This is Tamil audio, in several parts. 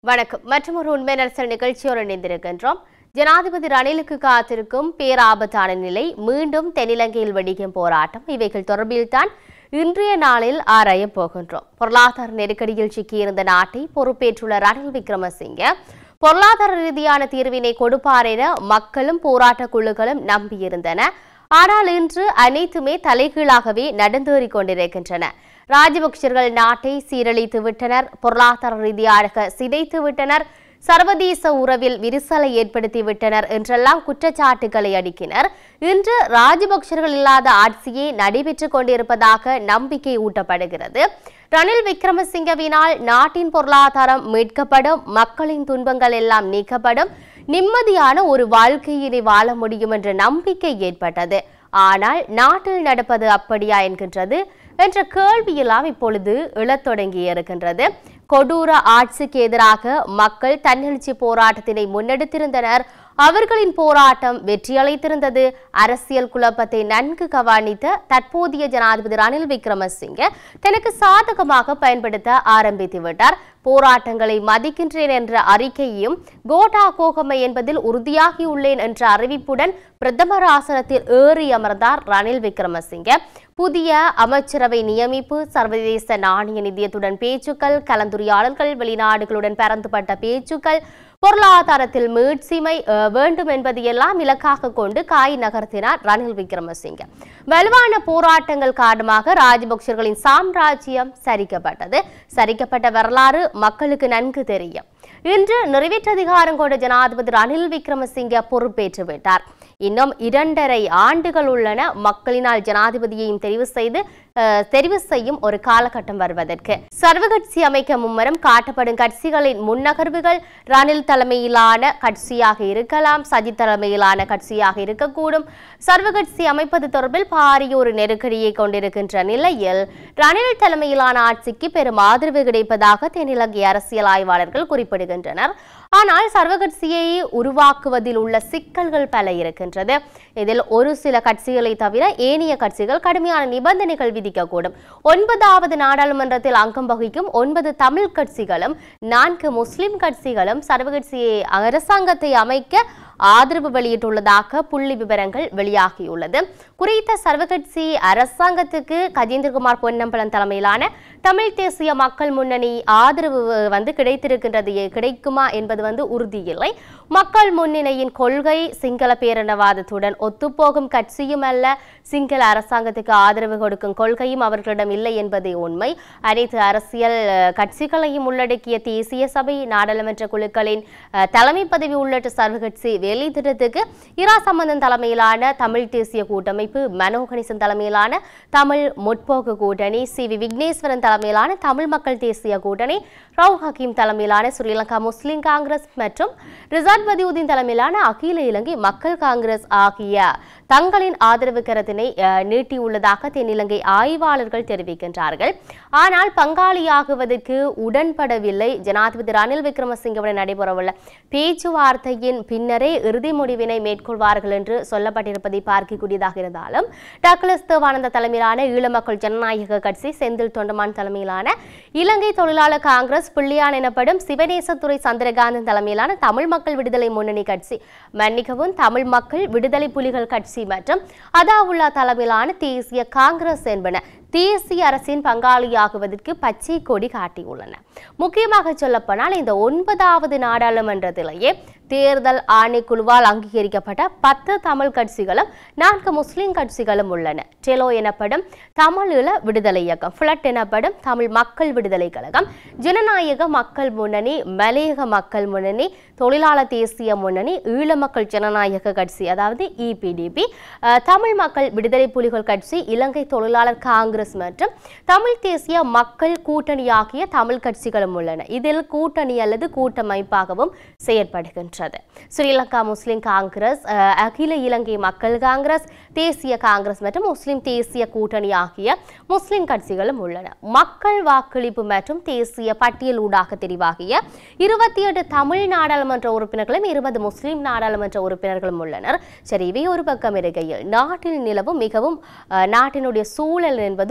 வணக்கம் மற்றும் ஒரு உண்மை நரசல் நிகழ்ச்சியோடு இணைந்திருக்கின்றோம் ஜனாதிபதி ரணிலுக்கு காத்திருக்கும் பேராபத்தான நிலை மீண்டும் தென்னிலங்கையில் வெடிக்கும் போராட்டம் இவைகள் தொடர்பில்தான் இன்றைய நாளில் ஆராயப் போகின்றோம் பொருளாதார நெருக்கடியில் சிக்கியிருந்த நாட்டை பொறுப்பேற்றுள்ள ரணில் விக்ரமசிங்க பொருளாதார ரீதியான தீர்வினை கொடுப்பார் என மக்களும் போராட்ட குழுக்களும் நம்பியிருந்தன ஆனால் இன்று அனைத்துமே தலைகீழாகவே நடந்தேறிக் கொண்டிருக்கின்றன ராஜபக்சர்கள் நாட்டை சீரழித்து விட்டனர் பொருளாதார ரீதியாக சிதைத்து விட்டனர் சர்வதேச உறவில் விரிசலை ஏற்படுத்தி விட்டனர் என்றெல்லாம் குற்றச்சாட்டுகளை அடிக்கினர் இன்று ராஜபக்சர்கள் இல்லாத ஆட்சியே நடைபெற்றுக் கொண்டிருப்பதாக நம்பிக்கை ஊட்டப்படுகிறது ரணில் விக்ரமசிங்கவினால் நாட்டின் பொருளாதாரம் மீட்கப்படும் மக்களின் துன்பங்கள் எல்லாம் நீக்கப்படும் நிம்மதியான ஒரு வாழ்க்கையினை வாழ முடியும் என்ற நம்பிக்கை ஏற்பட்டது ஆனால் நாட்டில் நடப்பது அப்படியா என்கின்றது என்ற கேள்வியெல்லாம் இப்பொழுது எழத் தொடங்கி இருக்கின்றது கொடூர ஆட்சிக்கு எதிராக மக்கள் தன்னெழுச்சி போராட்டத்தினை முன்னெடுத்திருந்தனர் அவர்களின் போராட்டம் வெற்றியளித்திருந்தது அரசியல் குழப்பத்தை நன்கு கவனித்த தற்போதைய ஜனாதிபதி ரணில் விக்ரமசிங்க தனக்கு சாதகமாக பயன்படுத்த ஆரம்பித்து விட்டார் போராட்டங்களை மதிக்கின்றேன் என்ற அறிக்கையையும் கோட்டா கோகமை என்பதில் உறுதியாகியுள்ளேன் என்ற அறிவிப்புடன் பிரதமர் ஆசனத்தில் ஏறி அமர்ந்தார் ரணில் விக்ரமசிங்க புதிய அமைச்சரவை நியமிப்பு சர்வதேச நாணய நிதியத்துடன் பேச்சுக்கள் கலந்துரையாடல்கள் வெளிநாடுகளுடன் பரந்துபட்ட பேச்சுக்கள் பொருளாதாரத்தில் மீட்சிமை அஹ், வேண்டும் என்பதையெல்லாம் இலக்காக கொண்டு காய் நகர்த்தினார் ரணில் விக்ரமசிங்க வலுவான போராட்டங்கள் காரணமாக ராஜபக்சர்களின் சாம்ராஜ்யம் சரிக்கப்பட்டது சரிக்கப்பட்ட வரலாறு மக்களுக்கு நன்கு தெரியும் இன்று நிறைவேற்றதிகாரம் கொண்ட ஜனாதிபதி ரணில் விக்ரமசிங்க பொறுப்பேற்று விட்டார் இன்னும் இரண்டரை ஆண்டுகள் உள்ளன மக்களினால் ஜனாதிபதியையும் தெரிவு செய்து அஹ், தெரிவு செய்யும் ஒரு காலகட்டம் வருவதற்கு சர்வகட்சி அமைக்க மும்மரம் காட்டப்படும் கட்சிகளின் முன்னகர்வுகள் ரணில் தலைமையிலான கட்சியாக இருக்கலாம் சஜித் தலைமையிலான கட்சியாக இருக்கக்கூடும் சர்வகட்சி அமைப்பது தொடர்பில் பாரிய ஒரு நெருக்கடியை கொண்டிருக்கின்ற நிலையில் ரணில் தலைமையிலான ஆட்சிக்கு பெரும் ஆதரவு கிடைப்பதாக தென்னிலங்கை அரசியல் ஆய்வாளர்கள் குறிப்பிடுகின்றனர் ஆனால் சர்வகட்சியை உருவாக்குவதில் உள்ள சிக்கல்கள் பல இருக்கின்றது இதில் ஒரு சில கட்சிகளை தவிர ஏனைய கட்சிகள் கடுமையான நிபந்தனைகள் விதிக்கக்கூடும் ஒன்பதாவது நாடாளுமன்றத்தில் அங்கம் வகிக்கும் ஒன்பது தமிழ் கட்சிகளும் நான்கு முஸ்லிம் கட்சிகளும் சர்வகட்சியை அரசாங்கத்தை அமைக்க ஆதரவு வெளியிட்டுள்ளதாக புள்ளி விவரங்கள் வெளியாகியுள்ளது குறித்த சர்வகட்சி அரசாங்கத்துக்கு கஜேந்திரகுமார் பொன்னம்பலம் தலைமையிலான தமிழ் தேசிய மக்கள் முன்னணி ஆதரவு வந்து கிடைத்திருக்கின்றது எ- கிடைக்குமா என்பது வந்து உறுதியில்லை மக்கள் முன்னணியின் கொள்கை சிங்கள பேரினவாதத்துடன் ஒத்துப்போகும் கட்சியும் அல்ல சிங்கள அரசாங்கத்துக்கு ஆதரவு கொடுக்கும் கொள்கையும் அவர்களிடம் இல்லை என்பதே உண்மை அனைத்து அரசியல் அஹ், கட்சிகளையும் உள்ளடக்கிய தேசிய சபை நாடாளுமன்ற குழுக்களின் அஹ், தலைமை பதவி உள்ளிட்ட சர்வகட்சி வேலை திட்டத்துக்கு இரா சம்பந்தன் தலைமையிலான தமிழ் தேசிய கூட்டமைப்பு மனோ கணேசன் தலைமையிலான தமிழ் முற்போக்கு கூட்டணி சி வி விக்னேஸ்வரன் தலைமையிலான தமிழ் மக்கள் தேசிய கூட்டணி ரவு ஹக்கீம் தலைமையிலான ஸ்ரீலங்கா முஸ்லிம் காங்கிரஸ் மற்றும் ரிசாட் பதியுதீன் தலைமையிலான அகில இலங்கை மக்கள் காங்கிரஸ் ஆகிய தங்களின் ஆதரவு கருத்தினை அஹ், நீட்டியுள்ளதாக தென்னிலங்கை ஆய்வாளர்கள் தெரிவிக்கின்றார்கள் ஆனால் பங்காளியாகுவதற்கு உடன்படவில்லை ஜனாதிபதி ரணில் விக்ரமசிங்கவுடன் நடைபெறவுள்ள பேச்சுவார்த்தையின் பின்னரே இறுதி முடிவினை மேற்கொள்வார்கள் என்று சொல்லப்பட்டிருப்பதை பார்க்கக்கூடியதாக இருந்தாலும் டக்ளஸ் தேவானந்த தலைமையிலான ஈழ மக்கள் ஜனநாயக கட்சி செந்தில் தொண்டமான் தலைமையிலான இலங்கை தொழிலாளர் காங்கிரஸ் பிள்ளையான் எனப்படும் சிவநேசத்துறை சந்திரகாந்தன் தலைமையிலான தமிழ் மக்கள் விடுதலை முன்னணி கட்சி மன்னிக்கவும் தமிழ் மக்கள் விடுதலை புலிகள் கட்சி மற்றும் அதாவுல்லா தலைமையிலான தேசிய காங்கிரஸ் என்பன தேசிய அரசின் பங்காளியாகுவதற்கு பச்சை கொடி காட்டியுள்ளன முக்கியமாக சொல்லப்போனால் இந்த ஒன்பதாவது நாடாளுமன்றத்திலேயே தேர்தல் ஆணைக்குழுவால் அங்கீகரிக்கப்பட்ட பத்து தமிழ் கட்சிகளும் நான்கு முஸ்லிம் கட்சிகளும் உள்ளன டெலோ எனப்படும் தமிழீழ விடுதலை இயக்கம் ஃபிளட் எனப்படும் தமிழ் மக்கள் விடுதலை கழகம் ஜனநாயக மக்கள் முன்னணி மலையக மக்கள் முன்னணி தொழிலாளர் தேசிய முன்னணி ஈழ மக்கள் ஜனநாயக கட்சி அதாவது இபிடிபி தமிழ் மக்கள் விடுதலை புலிகள் கட்சி இலங்கை தொழிலாளர் காங்கிரஸ் மற்றும் தமிழ் தேசிய மக்கள் கூட்டணி ஆகிய தமிழ் கட்சிகளும் உள்ளன இதில் கூட்டணி அல்லது கூட்டமைப்பாகவும் செயற்படுகின்றது ஸ்ரீலங்கா முஸ்லிம் காங்கிரஸ் அஹ், அகில இலங்கை மக்கள் காங்கிரஸ் தேசிய காங்கிரஸ் மற்றும் முஸ்லிம் தேசிய கூட்டணி ஆகிய முஸ்லிம் கட்சிகளும் உள்ளன மக்கள் வாக்களிப்பு மற்றும் தேசிய பட்டியல் ஊடாக தெரிவாகிய இருபத்தி எட்டு தமிழ் நாடாளுமன்ற உறுப்பினர்களும் இருபது முஸ்லிம் நாடாளுமன்ற உறுப்பினர்களும் உள்ளனர் சரி இவை ஒரு பக்கம் இருக்கையில் நாட்டில் நிலவும் மிகவும் அஹ், நாட்டினுடைய சூழல் என்பது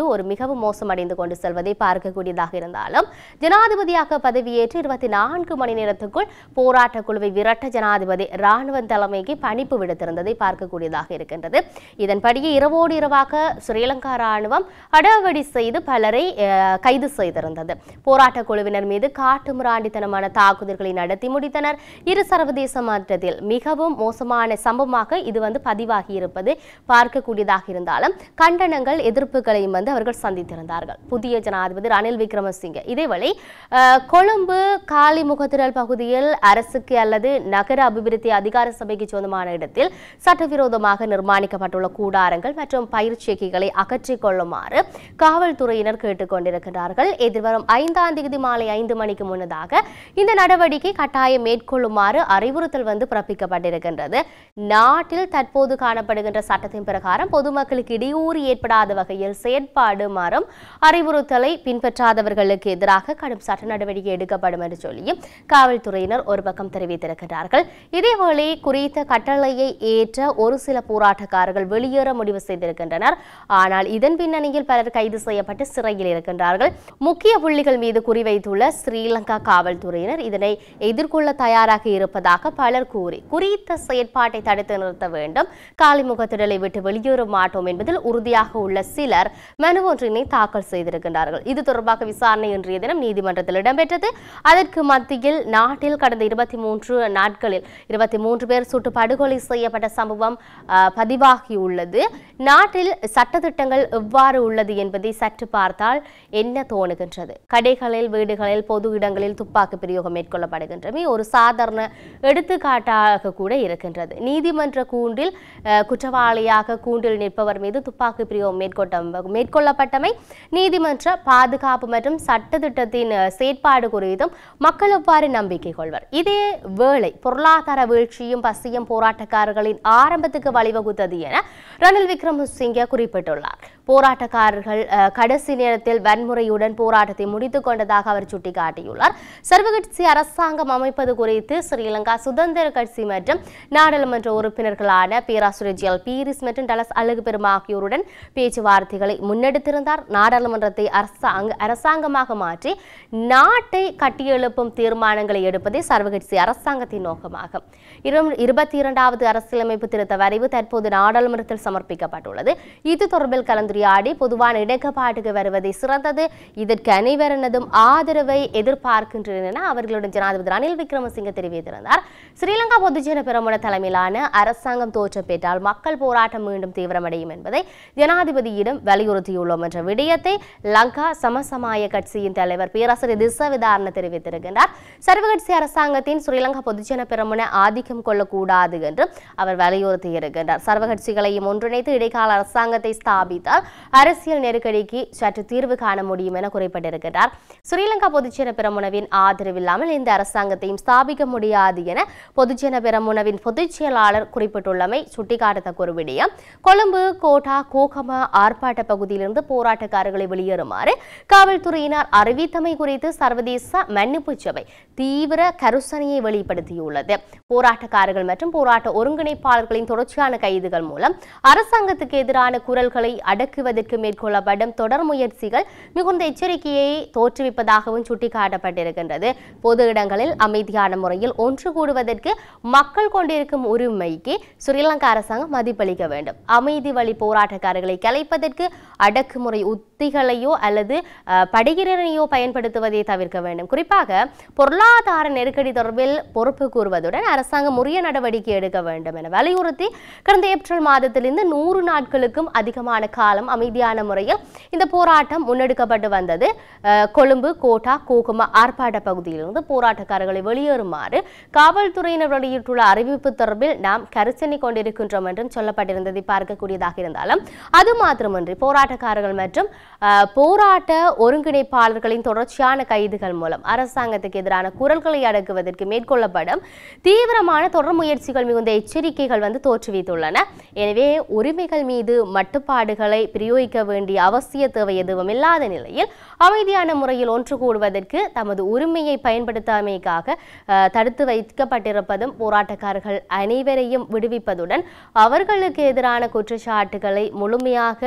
வந்து ஒரு மிகவும் மோசமடைந்து கொண்டு செல்வதை பார்க்கக்கூடியதாக இருந்தாலும் ஜனாதிபதியாக பதவியேற்று இருபத்தி நான்கு மணி நேரத்துக்குள் போராட்ட குழுவை விரட்ட ஜனாதிபதி ராணுவ தலைமைக்கு பணிப்பு விடுத்திருந்ததை பார்க்கக்கூடியதாக இருக்கின்றது இதன்படியே இரவோடு இரவாக ஸ்ரீலங்கா ராணுவம் அடாவடி செய்து பலரை அஹ், கைது செய்திருந்தது போராட்ட குழுவினர் மீது காட்டுமிராண்டித்தனமான தாக்குதல்களை நடத்தி முடித்தனர் இரு சர்வதேச மட்டத்தில் மிகவும் மோசமான சம்பவமாக இது வந்து பதிவாகி இருப்பது பார்க்கக்கூடியதாக இருந்தாலும் கண்டனங்கள் எதிர்ப்புகளையும் வந்து அவர்கள் சந்தித்திருந்தார்கள் புதிய ஜனாதிபதி ரணில் விக்ரமசிங்கே இதேவேளை அஹ், கொழும்பு காலிமுகத்திரல் பகுதியில் அரசுக்கு அல்லது நகர அபிவிருத்தி அதிகார சபைக்கு சொந்தமான இடத்தில் சட்டவிரோதமாக நிர்மாணிக்கப்பட்டுள்ள கூடாரங்கள் மற்றும் பயிற்சிகளை அகற்றிக் கொள்ளுமாறு காவல்துறையினர் கேட்டுக்கொண்டிருக்கிறார்கள் எதிர்வரும் ஐந்தாம் தேதி மாலை ஐந்து மணிக்கு முன்னதாக இந்த நடவடிக்கை கட்டாயம் மேற்கொள்ளுமாறு அறிவுறுத்தல் வந்து பிறப்பிக்கப்பட்டிருக்கின்றது நாட்டில் தற்போது காணப்படுகின்ற சட்டத்தின் பிரகாரம் பொதுமக்களுக்கு இடையூறு ஏற்படாத வகையில் செயற்பாடுமாறும் அறிவுறுத்தலை பின்பற்றாதவர்களுக்கு எதிராக கடும் சட்ட நடவடிக்கை எடுக்கப்படும் என்று சொல்லியும் காவல்துறையினர் ஒரு பக்கம் தெரிவித்திருக்கிறார்கள் இதேவேளை குறித்த கட்டளையை ஏற்ற ஒரு சில போராட்டக்காரர்கள் வெளியேற முடிவு செய்திருக்கின்றனர் ஆனால் இதன் பின்னணியில் பலர் கைது செய்யப்பட்டு சிறையில் இருக்கின்றார்கள் முக்கிய புள்ளிகள் மீது குறிவைத்துள்ள ஸ்ரீலங்கா காவல்துறையினர் இதனை எதிர்கொள்ள தயாராக இருப்பதாக பலர் கூறி குறித்த செயற்பாட்டை தடுத்து நிறுத்த வேண்டும் காலிமுகத்திடலை விட்டு வெளியேற மாட்டோம் என்பதில் உறுதியாக உள்ள சிலர் மனு ஒன்றினை தாக்கல் செய்திருக்கின்றார்கள் இது தொடர்பாக விசாரணை இன்றைய தினம் நீதிமன்றத்தில் இடம்பெற்றது அதற்கு மத்தியில் நாட்டில் கடந்த இருபத்தி மூன்று நாட்களில் இருபத்தி மூன்று பேர் சுட்டு படுகொலை செய்யப்பட்ட சம்பவம் ஆஹ், பதிவாகியுள்ளது நாட்டில் சட்டத்திட்டங்கள் எவ்வாறு உள்ளது என்பதை சற்று பார்த்தால் என்ன தோணுகின்றது கடைகளில் வீடுகளில் பொது இடங்களில் துப்பாக்கி பிரயோகம் மேற்கொள்ளப்படுகின்றமை ஒரு சாதாரண எடுத்துக்காட்டாக கூட இருக்கின்றது நீதிமன்ற கூண்டில் அஹ், குற்றவாளியாக கூண்டில் நிற்பவர் மீது துப்பாக்கி பிரயோகம் மேற்கொண்ட மேற்கொள்ளப்பட்டமை நீதிமன்ற பாதுகாப்பு மற்றும் சட்டத்திட்டத்தின் அஹ், செயற்பாடு குறித்தும் மக்கள் எவ்வாறு நம்பிக்கை கொள்வர் இதே வேளை பொருளாதார வீழ்ச்சியும் பசியும் போராட்டக்காரர்களின் ஆரம்பத்துக்கு வழிவகுத்தது என ரணில் விக்ரமசிங்கே குறிப்பிட்டுள்ளார் போராட்டக்காரர்கள் அஹ், கடைசி நேரத்தில் வன்முறையுடன் போராட்டத்தை முடித்துக் கொண்டதாக அவர் சுட்டிக்காட்டியுள்ளார் சர்வகட்சி அரசாங்கம் அமைப்பது குறித்து ஸ்ரீலங்கா சுதந்திர கட்சி மற்றும் நாடாளுமன்ற உறுப்பினர்களான பேராசிரியர் ஜி எல் பீரிஸ் மற்றும் டலஸ் அழகு பெரும் ஆகியோருடன் பேச்சுவார்த்தைகளை முன்னெடுத்திருந்தார் நாடாளுமன்றத்தை அரசாங்க அரசாங்கமாக மாற்றி நாட்டை கட்டியெழுப்பும் தீர்மானங்களை எடுப்பதே சர்வகட்சி அரசாங்கத்தின் நோக்கமாகும் இரும்- இருபத்தி இரண்டாவது அரசியலமைப்பு திருத்த வரைவு தற்போது நாடாளுமன்றத்தில் சமர்ப்பிக்கப்பட்டுள்ளது இது தொடர்பில் கலந்துரையாடி பொதுவான இணக்கப்பாட்டுக்கு வருவதை சிறந்தது இதற்கு அனைவரினதும் ஆதரவை எதிர்பார்க்கின்றனர் என அவர்களுடன் ஜனாதிபதி ரணில் விக்ரமசிங்கே தெரிவித்திருந்தார் ஸ்ரீலங்கா பொதுஜன பெரமுன தலைமையிலான அரசாங்கம் தோற்ற பெற்றால் மக்கள் போராட்டம் மீண்டும் தீவிரமடையும் என்பதை ஜனாதிபதியிடம் வலியுறுத்தியுள்ளோம் என்ற விடயத்தை லங்கா சமசமாய கட்சியின் தலைவர் பேராசிரியர் திசவிதாரண தெரிவித்திருக்கின்றார் சர்வகட்சி அரசாங்கத்தின் ஸ்ரீலங்கா பொதுஜன பெரமுன ஆதிக்கம் கொள்ளக்கூடாது என்று அவர் வலியுறுத்தியிருக்கின்றார் சர்வகட்சிகளையும் ஒன்றிணைத்து இடைக்கால அரசாங்கத்தை ஸ்தாபித்தால் அரசியல் நெருக்கடிக்கு சற்று தீர்வு காண முடியும் என குறிப்பிட்டிருக்கிறார் ஸ்ரீலங்கா பொதுஜன பெரமுனவின் ஆதரவில்லாமல் இந்த அரசாங்கத்தையும் ஸ்தாபிக்க முடியாது என பொதுஜன பெரமுனவின் பொதுச் செயலாளர் குறிப்பிட்டுள்ளமை சுட்டிக்காட்டத்தக்க ஒரு விடயம் கொழும்பு கோட்டா கோகம ஆர்ப்பாட்ட பகுதியிலிருந்து போராட்டக்காரர்களை வெளியேறுமாறு காவல்துறையினர் அறிவித்தமை குறித்து சர்வதேச மன்னிப்பு சபை தீவிர கருசனையை வெளிப்படுத்தியுள்ளது போராட்டக்காரர்கள் மற்றும் போராட்ட ஒருங்கிணைப்பாளர்களின் தொடர்ச்சியான கைதுகள் மூலம் அரசாங்கத்துக்கு எதிரான குரல்களை அடக்குவதற்கு மேற்கொள்ளப்படும் தொடர் முயற்சிகள் மிகுந்த எச்சரிக்கையை தோற்றுவிப்பதாகவும் சுட்டிக்காட்டப்பட்டிருக்கின்றது பொது இடங்களில் அமைதியான முறையில் ஒன்று கூடுவதற்கு மக்கள் கொண்டிருக்கும் உரிமைக்கு ஸ்ரீலங்கா அரசாங்கம் மதிப்பளிக்க வேண்டும் அமைதி வழி போராட்டக்காரர்களை கலைப்பதற்கு அடக்குமுறை உத்திகளையோ அல்லது அஹ், படையினரையோ பயன்படுத்துவதை தவிர்க்க வேண்டும் குறிப்பாக பொருளாதார நெருக்கடி தொடர்பில் பொறுப்பு கூறுவதுடன் அரசாங்கம் உரிய நடவடிக்கை எடுக்க வேண்டும் என வலியுறுத்தி கடந்த ஏப்ரல் மாதத்திலிருந்து நூறு நாட்களுக்கும் அதிகமான காலம் அமைதியான முறையில் இந்த போராட்டம் முன்னெடுக்கப்பட்டு வந்தது அஹ், கொழும்பு கோட்டா கோகுமா ஆர்ப்பாட்ட பகுதியிலிருந்து போராட்டக்காரர்களை வெளியேறுமாறு காவல்துறையினர் வெளியிட்டுள்ள அறிவிப்பு தொடர்பில் நாம் கரிசனை கொண்டிருக்கின்றோம் என்றும் சொல்லப்பட்டிருந்ததை பார்க்கக்கூடியதாக இருந்தாலும் அது மாத்திரமன்றி போராட்டக்காரர்கள் மற்றும் அஹ், போராட்ட ஒருங்கிணைப்பாளர்களின் தொடர்ச்சியான கைதுகள் மூலம் அரசாங்கத்துக்கு எதிரான குரல்களை அடக்குவதற்கு மேற்கொள்ளப்படும் தீவிரமான தொடர் முயற்சிகள் மிகுந்த எச்சரிக்கைகள் வந்து தோற்றுவித்துள்ளன எனவே உரிமைகள் மீது மட்டுப்பாடுகளை பிரயோகிக்க வேண்டிய அவசிய தேவை எதுவும் இல்லாத நிலையில் அமைதியான முறையில் ஒன்று கூடுவதற்கு தமது உரிமையை பயன்படுத்தாமைக்காக அஹ், தடுத்து வைக்கப்பட்டிருப்பதும் போராட்டக்காரர்கள் அனைவரையும் விடுவிப்பதுடன் அவர்களுக்கு எதிரான குற்றச்சாட்டுகளை முழுமையாக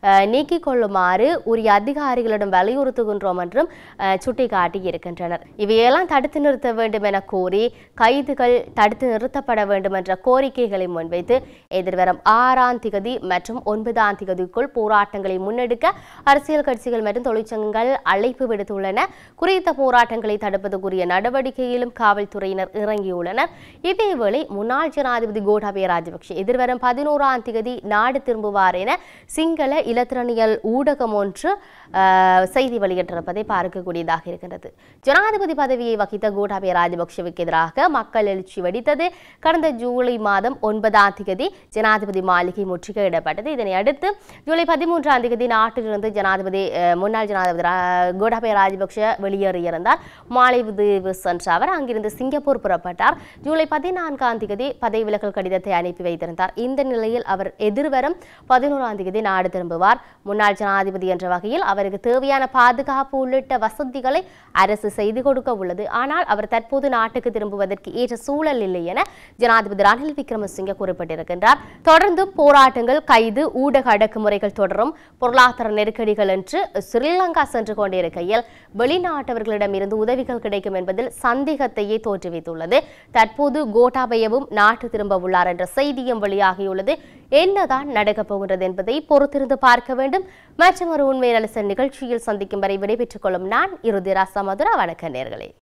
அஹ், நீக்கிக் கொள்ளுமாறு உரிய அதிகாரிகளிடம் வலியுறுத்துகின்றோம் என்றும் அஹ், சுட்டிக்காட்டியிருக்கின்றனர் இவையெல்லாம் தடுத்து நிறுத்த வேண்டும் என கோரி கைதுகள் தடுத்து நிறுத்தப்பட வேண்டும் என்ற கோரிக்கைகளை முன்வைத்து எதிர்வரும் ஆறாம் திகதி மற்றும் ஒன்பதாம் திகதிக்குள் போராட்டங்களை முன்னெடுக்க அரசியல் கட்சிகள் மற்றும் தொழிற்சங்கங்கள் அழைப்பு விடுத்துள்ளன குறித்த போராட்டங்களை தடுப்பதற்குரிய நடவடிக்கையிலும் காவல்துறையினர் இறங்கியுள்ளனர் இதேவேளை முன்னாள் ஜனாதிபதி கோட்டாபய ராஜபக்ஷ எதிர்வரும் பதினோராம் திகதி நாடு திரும்புவார் என சிங்கள இலத்திரனியல் ஊடகம் ஒன்று அஹ், செய்தி வெளியிட்டிருப்பதை பார்க்கக்கூடியதாக இருக்கின்றது ஜனாதிபதி பதவியை வகித்த கோட்டாபய ராஜபக்ஷவுக்கு எதிராக மக்கள் எழுச்சி வெடித்தது கடந்த ஜூலை மாதம் ஒன்பதாம் திகதி ஜனாதிபதி மாளிகை முற்றுகையிடப்பட்டது இதனை அடுத்து ஜூலை பதிமூன்றாம் திகதி நாட்டிலிருந்து ஜனாதிபதி அஹ், முன்னாள் ஜனாதிபதி ரா- கோட்டாபய ராஜபக்ஷ வெளியேறியிருந்தார் மாலைதீவு சென்ற அவர் அங்கிருந்து சிங்கப்பூர் புறப்பட்டார் ஜூலை பதினான்காம் திகதி பதவி விலகல் கடிதத்தை அனுப்பி வைத்திருந்தார் இந்த நிலையில் அவர் எதிர்வரும் பதினோராம் திகதி நாடு திரும்புவார் முன்னாள் ஜனாதிபதி என்ற வகையில் அவருக்கு தேவையான பாதுகாப்பு உள்ளிட்ட வசதிகளை அரசு செய்து கொடுக்க உள்ளது ஆனால் அவர் தற்போது நாட்டுக்கு திரும்புவதற்கு ஏற்ற சூழல் இல்லை என ஜனாதிபதி ரணில் விக்ரமசிங்கே குறிப்பிட்டிருக்கின்றார் தொடர்ந்தும் போராட்டங்கள் கைது ஊடக அடக்குமுறைகள் தொடரும் பொருளாதார நெருக்கடிகள் என்று ஸ்ரீலங்கா சென்று கொண்டிருக்கையில் வெளிநாட்டவர்களிடமிருந்து உதவிகள் கிடைக்கும் என்பதில் சந்தேகத்தையே தோற்றுவித்துள்ளது தற்போது கோட்டாபயவும் நாட்டு திரும்ப உள்ளார் என்ற செய்தியும் வெளியாகியுள்ளது என்னதான் நடக்கப் போகின்றது என்பதை பொறுத்திருந்து பார்க்க வேண்டும் மற்றும் ஒரு உண்மை நலசன் நிகழ்ச்சியில் சந்திக்கும் வரை விடைபெற்றுக் கொள்ளும் நான் இறுதி ராசா மதுரா வணக்க நேர்களே